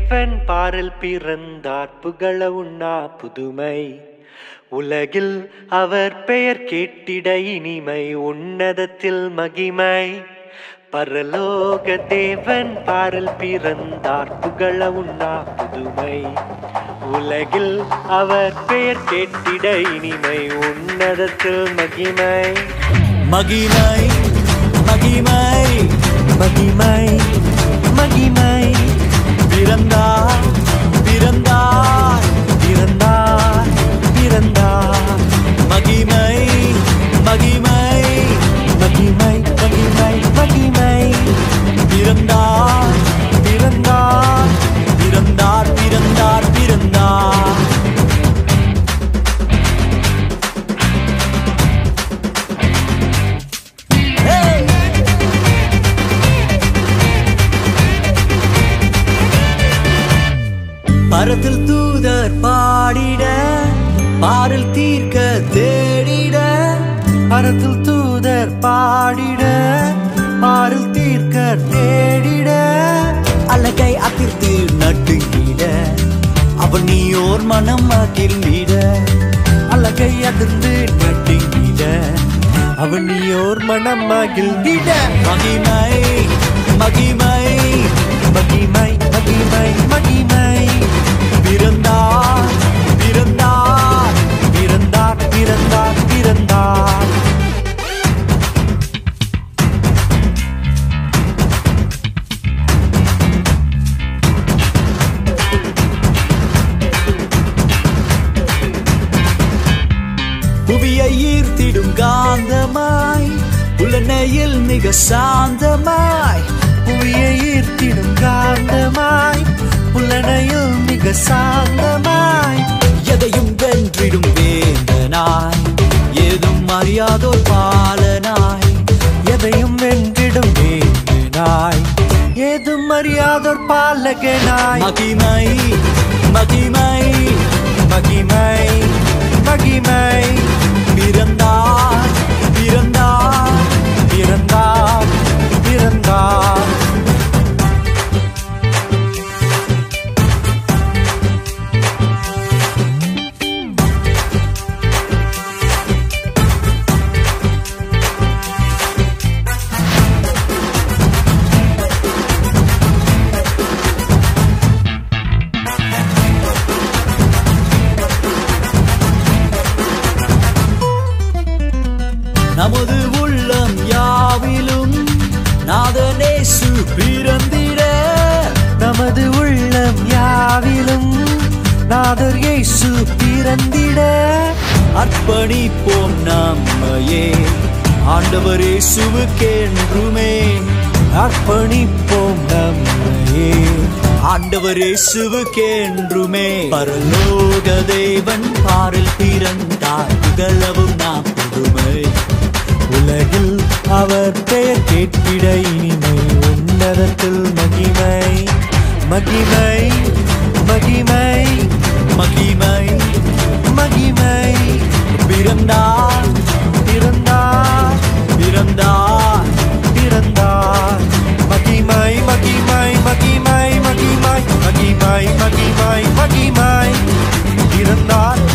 தேவன் பாரில் பிறந்தார் புகழ உண்ணா புதுமை உலகில் அவர் பெயர் கேட்டிட இனிமை உன்னதத்தில் மகிமை பரலோக தேவன் பாரில் பிறந்தார் புகழ உண்ணா புதுமை உலகில் அவர் பெயர் கேட்டிட இனிமை உன்னதத்தில் மகிமை மகிமை மகிமை மகிமை மகிமை பிறந்தார் பிறந்தார் பிறந்தார் பிறந்தார் மகிமை மகிமை மகிமை மகிமை மகிமை பிறந்தார் பிறந்தார் பிறந்தார் பிறந்தார் பிறந்தார் Hey! பரத்தில் தூதர் பாடிட பாரில் தீர்க்க தேடிட பரத்தில் தூதர் பாடிட பாரில் தீர்க்க தேடிட அழகை அதிர்த்து நட்டுங்கிட அவன் நீயோர் மனம் மகிழ்ந்திட அழகை அதிர்ந்து நட்டுங்கிட அவனியோர் மனம் மகிழ்ந்திட மகிமை மகிமை மகிமை மகிமை மகிமை பிறந்தார் பிறந்தார் பிறந்தார் பிறந்தார் பிறந்தார் புவியை ஈர்த்திடும் காந்தமாய் புலனையில் மிக சாந்தமாய் புவியை ஈர்த்திடும் காந்தமாய் புலனையில் மிக சாந்தமாய் எதையும் வென்றிடும் வேந்தனாய் ஏதும் அறியாதோர் பாலனாய் எதையும் வென்றிடும் வேந்தனாய் ஏதும் அறியாதோர் பாலகனாய் மகிமை மகிமை மகிமை மகிமை பிறந்தார் பிறந்தார் பிறந்தார் பிறந்தார் நமது உள்ளம் யாவிலும் நாதனேசு பிறந்திட நமது உள்ளம் யாவிலும் நாதர் இயேசு பிறந்திட அர்ப்பணிப்போம் நம்மையே ஆண்டவர் இயேசுவுக்கென்றுமே அர்ப்பணிப்போம் நம்மையே ஆண்டவர் இயேசுவுக்கென்றுமே பரலோக தேவன் பாரில் பிறந்தார் புகழவும் நாம் புதுமை உலகில் அவர் பெயர் கேட்பிட இனிமை உன்னதத்தில் மகிமை மகிமை மகிமை மகிமை மகிமை பிறந்தார் பிறந்தார் பிறந்தார் பிறந்தார் மகிமை மகிமை மகிமை மகிமை மகிமை மகிமை மகிமை பிறந்தார்